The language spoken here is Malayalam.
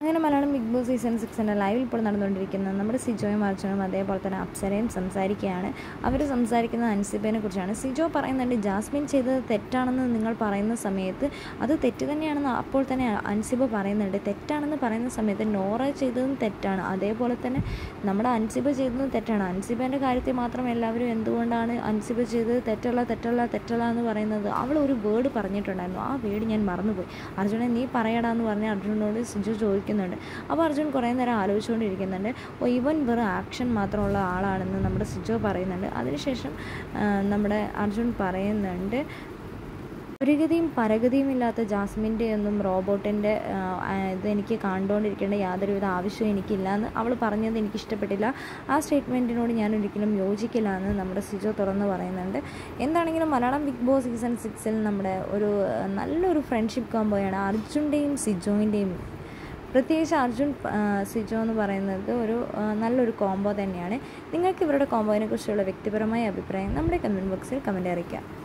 അങ്ങനെ മലയാളം ബിഗ് ബോസ് സീസൺ സിക്സിൻ്റെ ലൈവിൽ ഇപ്പോൾ നടന്നുകൊണ്ടിരിക്കുന്ന നമ്മുടെ സിജോയും അർജുനും അതേപോലെ തന്നെ അപ്സരയും സംസാരിക്കുകയാണ് അവർ സംസാരിക്കുന്നത് അൻസിബേനെ കുറിച്ചാണ് സിജോ പറയുന്നുണ്ട് ജാസ്മിൻ ചെയ്തത് തെറ്റാണെന്ന് നിങ്ങൾ പറയുന്ന സമയത്ത് അത് തെറ്റ് തന്നെയാണെന്ന് അപ്പോൾ തന്നെ അൻസിബ പറയുന്നുണ്ട് തെറ്റാണെന്ന് പറയുന്ന സമയത്ത് നോറ ചെയ്തതും തെറ്റാണ് അതേപോലെ തന്നെ നമ്മുടെ അൻസിബ ചെയ്തതും തെറ്റാണ് അൻസിബേൻ്റെ കാര്യത്തിൽ മാത്രം എല്ലാവരും എന്തുകൊണ്ടാണ് അൻസിബ ചെയ്തത് തെറ്റല്ല തെറ്റല്ല തെറ്റല്ല എന്ന് പറയുന്നത് അവൾ ഒരു വേർഡ് പറഞ്ഞിട്ടുണ്ടായിരുന്നു ആ വേർഡ് ഞാൻ മറന്നുപോയി അർജുനെ നീ പറയടാ എന്ന് പറഞ്ഞ് അർജുനോട് സിജു ചോദിക്കുന്നുണ്ട് അപ്പോൾ അർജുൻ കുറേ നേരം ആലോചിച്ചുകൊണ്ടിരിക്കുന്നുണ്ട് ഓ ഇവൻ വെറും ആക്ഷൻ മാത്രമുള്ള ആളാണെന്ന് നമ്മുടെ സിജോ പറയുന്നുണ്ട് അതിനുശേഷം ആ, നമ്മുടെ അർജുൻ പറയുന്നുണ്ട് പുരഗതിയും പരഗതിയും ഇല്ലാത്ത ജാസ്മിൻ്റെ ഒന്നും റോബോട്ടിൻ്റെ ഇത് എനിക്ക് കണ്ടുകൊണ്ടിരിക്കേണ്ട യാതൊരുവിധ ആവശ്യവും എനിക്കില്ല എന്ന് അവൾ പറഞ്ഞത് എനിക്ക് ഇഷ്ടപ്പെട്ടില്ല ആ സ്റ്റേറ്റ്മെൻറ്റിനോട് ഞാൻ ഒരിക്കലും യോജിക്കില്ല എന്ന് നമ്മുടെ സിജോ തുറന്ന് പറയുന്നുണ്ട് എന്താണെങ്കിലും മലയാളം ബിഗ് ബോസ് സീസൺ സിക്സിൽ നമ്മുടെ ഒരു ആ, നല്ലൊരു ഫ്രണ്ട്ഷിപ്പ് കോംബോയാണ് അർജുൻ്റെയും സിജോയിൻ്റെയും പ്രത്യേകിച്ച് അർജുൻ ആ, സിജോ എന്ന് പറയുന്നത് ഒരു ആ, നല്ലൊരു കോംബോ തന്നെയാണ് നിങ്ങൾക്ക് ഇവരുടെ കോംബോയിനെ കുറിച്ചുള്ള വ്യക്തിപരമായ അഭിപ്രായം നമ്മുടെ കമൻറ്റ് ബോക്സിൽ കമൻറ്റ് അറിയിക്കാം